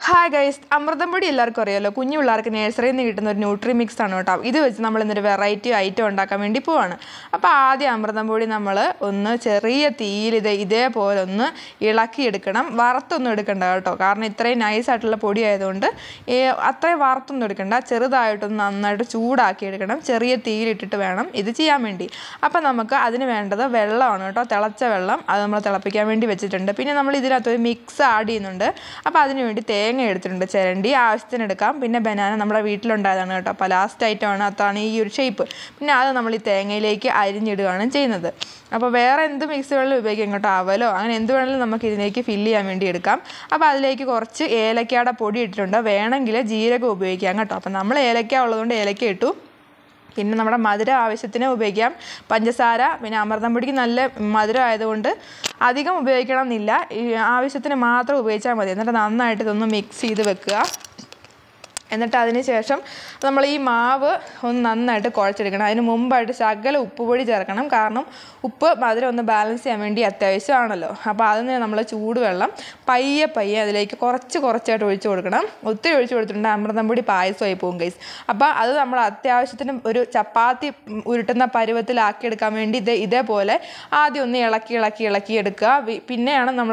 hi guys അമൃതം പൊടി എല്ലാവർക്കും അറിയാലോ കുഞ്ഞു പിള്ളേർക്ക് നഴ്സറിയിൽ നിന്ന് കിട്ടുന്ന ഒരു ന്യൂട്രി മിക്സ് ആണ് കേട്ടോ ഇത് വെച്ച് നമ്മൾ ഇന്നൊരു വെറൈറ്റി ഐറ്റം ഉണ്ടാക്കാൻ വേണ്ടി പോവാണ് അപ്പോൾ ആദ്യം അമൃതം പൊടി നമ്മൾ ഒന്ന് ചെറിയ തീയിൽ ഇത് ഇതേപോലെ ഒന്ന് ഇളക്കിയെടുക്കണം വറുത്തൊന്നും എടുക്കണ്ട കേട്ടോ കാരണം ഇത്രയും നൈസ് ആയിട്ടുള്ള പൊടി ആയതുകൊണ്ട് ഈ അത്രയും വറുത്തൊന്നും എടുക്കണ്ട ചെറുതായിട്ടൊന്ന് നന്നായിട്ട് ചൂടാക്കി എടുക്കണം ചെറിയ തീയിലിട്ടിട്ട് വേണം ഇത് ചെയ്യാൻ വേണ്ടി അപ്പോൾ നമുക്ക് അതിന് വേണ്ടത് വെള്ളമാണ് കേട്ടോ തിളച്ച വെള്ളം അത് നമ്മൾ തിളപ്പിക്കാൻ വേണ്ടി വെച്ചിട്ടുണ്ട് പിന്നെ നമ്മൾ ഇതിനകത്ത് ഒരു മിക്സ് ആഡ് ചെയ്യുന്നുണ്ട് അപ്പോൾ അതിന് വേണ്ടി തേങ്ങ എടുത്തിട്ടുണ്ട് ചിരണ്ടി ആവശ്യത്തിന് എടുക്കാം പിന്നെ ബനാന നമ്മുടെ വീട്ടിലുണ്ടായതാണ് കേട്ടോ അപ്പോൾ ലാസ്റ്റ് ഐറ്റമാണ് അതാണ് ഈ ഒരു ഷേപ്പ് പിന്നെ അത് നമ്മൾ ഈ തേങ്ങയിലേക്ക് അരിഞ്ഞിടുകയാണ് ചെയ്യുന്നത് അപ്പോൾ വേറെ എന്ത് മിക്സ് വേണമെങ്കിലും ഉപയോഗിക്കാം കേട്ടോ അവലോ അങ്ങനെ എന്ത് വേണമെങ്കിലും നമുക്ക് ഇതിലേക്ക് ഫില്ല് ചെയ്യാൻ വേണ്ടി എടുക്കാം അപ്പോൾ അതിലേക്ക് കുറച്ച് ഏലക്കയുടെ പൊടി ഇട്ടിട്ടുണ്ട് വേണമെങ്കിൽ ജീരകം ഉപയോഗിക്കാം കേട്ടോ അപ്പോൾ നമ്മൾ ഏലക്ക ഉള്ളതുകൊണ്ട് ഏലക്ക ഇട്ടു പിന്നെ നമ്മുടെ മധുരം ആവശ്യത്തിന് ഉപയോഗിക്കാം പഞ്ചസാര പിന്നെ അമൃതം പൊടിക്ക് നല്ല മധുരം ആയതുകൊണ്ട് അധികം ഉപയോഗിക്കണം എന്നില്ല ഈ ആവശ്യത്തിന് മാത്രം ഉപയോഗിച്ചാൽ മതി എന്നിട്ട് നന്നായിട്ട് ഇതൊന്ന് മിക്സ് ചെയ്ത് വെക്കുക എന്നിട്ട് അതിന് ശേഷം നമ്മൾ ഈ മാവ് ഒന്ന് നന്നായിട്ട് കുഴച്ചെടുക്കണം അതിന് മുമ്പായിട്ട് ശകല ഉപ്പുപൊടി ചേർക്കണം കാരണം ഉപ്പ് മധുരം ഒന്ന് ബാലൻസ് ചെയ്യാൻ വേണ്ടി അത്യാവശ്യമാണല്ലോ അപ്പോൾ അതിന് നമ്മൾ ചൂടുവെള്ളം പയ്യെ പയ്യെ അതിലേക്ക് കുറച്ച് കുറച്ചായിട്ട് ഒഴിച്ചു കൊടുക്കണം ഒത്തിരി ഒഴിച്ചു കൊടുത്തിട്ടുണ്ട് അമൃതം പൊടി പായസമായി പോകും ഗൈസ് അപ്പോൾ അത് നമ്മൾ അത്യാവശ്യത്തിന് ഒരു ചപ്പാത്തി ഉരുട്ടുന്ന പരുവത്തിലാക്കിയെടുക്കാൻ വേണ്ടി ഇത് ഇതേപോലെ ആദ്യം ഒന്ന് ഇളക്കി ഇളക്കി ഇളക്കി എടുക്കുക വി- പിന്നെയാണ് നമ്മൾ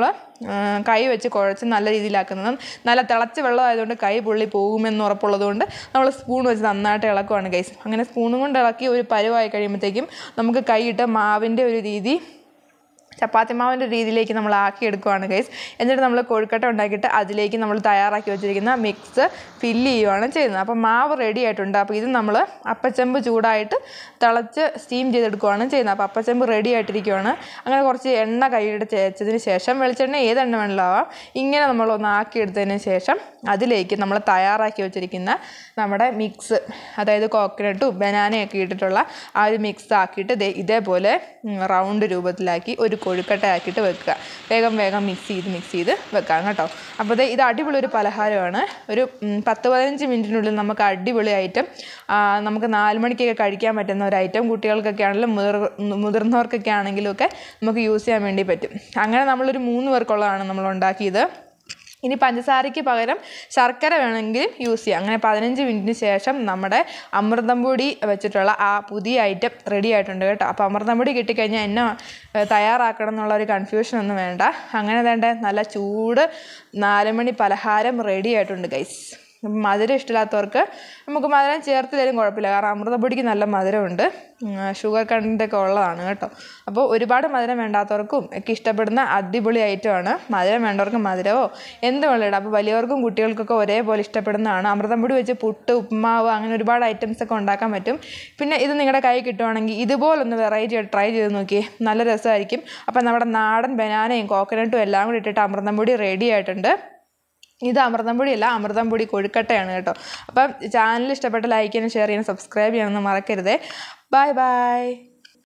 കൈ വെച്ച് കുഴച്ച് നല്ല രീതിയിലാക്കുന്നത് നല്ല തിളച്ച വെള്ളം ആയതുകൊണ്ട് കൈ പൊള്ളി പോകുമെന്ന് ഉറപ്പുള്ളതുകൊണ്ട് നമ്മൾ സ്പൂൺ വെച്ച് നന്നായിട്ട് ഇളക്കുവാണ് ഗൈസ് അങ്ങനെ സ്പൂണും കൊണ്ട് ഇളക്കി ഒരു പരുവായി കഴിയുമ്പോഴത്തേക്കും നമുക്ക് കൈയിട്ട് മാവിൻ്റെ ഒരു രീതി ചപ്പാത്തി മാവിൻ്റെ രീതിയിലേക്ക് നമ്മൾ ആക്കി എടുക്കുവാണ് ഗൈസ് എന്നിട്ട് നമ്മൾ കൊഴുക്കട്ട ഉണ്ടാക്കിയിട്ട് അതിലേക്ക് നമ്മൾ തയ്യാറാക്കി വെച്ചിരിക്കുന്ന മിക്സ് ഫില്ല് ചെയ്യുവാണ് ചെയ്യുന്നത് അപ്പോൾ മാവ് റെഡി ആയിട്ടുണ്ട് അപ്പോൾ ഇത് നമ്മൾ അപ്പച്ചെമ്പ് ചൂടായിട്ട് തിളച്ച് സ്റ്റീം ചെയ്തെടുക്കുകയാണ് ചെയ്യുന്നത് അപ്പോൾ അപ്പച്ചെമ്പ് റെഡി ആയിട്ടിരിക്കുവാണ് അങ്ങനെ കുറച്ച് എണ്ണ കൈയിട്ട് തേച്ചതിന് ശേഷം വെളിച്ചെണ്ണ ഏത് എണ്ണ വേണമെങ്കിലും ആവാം ഇങ്ങനെ നമ്മൾ ഒന്ന് ആക്കിയെടുത്തതിന് ശേഷം അതിലേക്ക് നമ്മൾ തയ്യാറാക്കി വെച്ചിരിക്കുന്ന നമ്മുടെ മിക്സ് അതായത് കോക്കനട്ടും ബനാനയൊക്കെ ഇട്ടിട്ടുള്ള ആ ഒരു മിക്സ് ആക്കിയിട്ട് ദേ ഇതേപോലെ റൗണ്ട് രൂപത്തിലാക്കി ഒരു കൊഴുക്കട്ട ആക്കിയിട്ട് വെക്കുക വേഗം വേഗം മിക്സ് ചെയ്ത് മിക്സ് ചെയ്ത് വെക്കാം കേട്ടോ അപ്പോൾ ദേ ഇത് അടിപൊളി ഒരു പലഹാരമാണ് ഒരു ഉം, പത്ത് പതിനഞ്ച് മിനിറ്റിനുള്ളിൽ നമുക്ക് അടിപൊളി ഐറ്റം ആ, നമുക്ക് നാല് മണിക്കൊക്കെ കഴിക്കാൻ പറ്റുന്ന ഒരു ഐറ്റം കുട്ടികൾക്കൊക്കെ ആണെങ്കിലും മുതിർ മുതിർന്നവർക്കൊക്കെ ആണെങ്കിലും ഒക്കെ നമുക്ക് യൂസ് ചെയ്യാൻ വേണ്ടി പറ്റും അങ്ങനെ നമ്മളൊരു മൂന്ന് പേർക്കുള്ളതാണ് നമ്മൾ ഉണ്ടാക്കിയത് ഇനി പഞ്ചസാരയ്ക്ക് പകരം ശർക്കര വേണമെങ്കിലും യൂസ് ചെയ്യാം അങ്ങനെ പതിനഞ്ച് മിനിറ്റിന് ശേഷം നമ്മുടെ അമൃതം പൊടി വെച്ചിട്ടുള്ള ആ പുതിയ ഐറ്റം റെഡി ആയിട്ടുണ്ട് കേട്ടോ അപ്പോൾ അമൃതം പൊടി കിട്ടിക്കഴിഞ്ഞാൽ എന്നെ ഏഹ്, തയ്യാറാക്കണം എന്നുള്ള ഒരു കൺഫ്യൂഷൻ ഒന്നും വേണ്ട അങ്ങനെ വേണ്ട നല്ല ചൂട് നാല് മണി പലഹാരം റെഡി ആയിട്ടുണ്ട് ഗൈസ് അപ്പം മധുരം ഇഷ്ടമില്ലാത്തവർക്ക് നമുക്ക് മധുരം ചേർത്തില്ലേലും കുഴപ്പമില്ല കാരണം അമൃതപ്പൊടിക്ക് നല്ല മധുരമുണ്ട് ഷുഗർ കണ്ടൻ്റ് ഒക്കെ ഉള്ളതാണ് കേട്ടോ അപ്പോൾ ഒരുപാട് മധുരം വേണ്ടാത്തവർക്കും ഒക്കെ ഇഷ്ടപ്പെടുന്ന അടിപൊളി ഐറ്റമാണ് മധുരം വേണ്ടവർക്ക് മധുരമോ എന്ത് വേണം ഇടാം അപ്പോൾ വലിയവർക്കും കുട്ടികൾക്കൊക്കെ ഒരേപോലെ ഇഷ്ടപ്പെടുന്നതാണ് അമൃതം പൊടി വെച്ച് പുട്ട് ഉപ്പുമാവ് അങ്ങനെ ഒരുപാട് ഐറ്റംസ് ഒക്കെ ഉണ്ടാക്കാൻ പറ്റും പിന്നെ ഇത് നിങ്ങളുടെ കൈ കിട്ടുവാണെങ്കിൽ ഇതുപോലൊന്ന് വെറൈറ്റി ആയിട്ട് ട്രൈ ചെയ്ത് നോക്കിയേ നല്ല രസമായിരിക്കും അപ്പോൾ നമ്മുടെ നാടൻ ബനാനയും കോക്കനട്ടും എല്ലാം കൂടി ഇട്ടിട്ട് അമൃതം പൊടി റെഡി ആയിട്ടുണ്ട് ഇത് അമൃതം പൊടിയല്ല അമൃതം പൊടി കൊഴുക്കട്ടയാണ് കേട്ടോ അപ്പം ചാനൽ ഇഷ്ടപ്പെട്ട ലൈക്ക് ചെയ്യാനും ഷെയർ ചെയ്യാനും സബ്സ്ക്രൈബ് ചെയ്യാനൊന്നും മറക്കരുതേ ബൈ ബൈ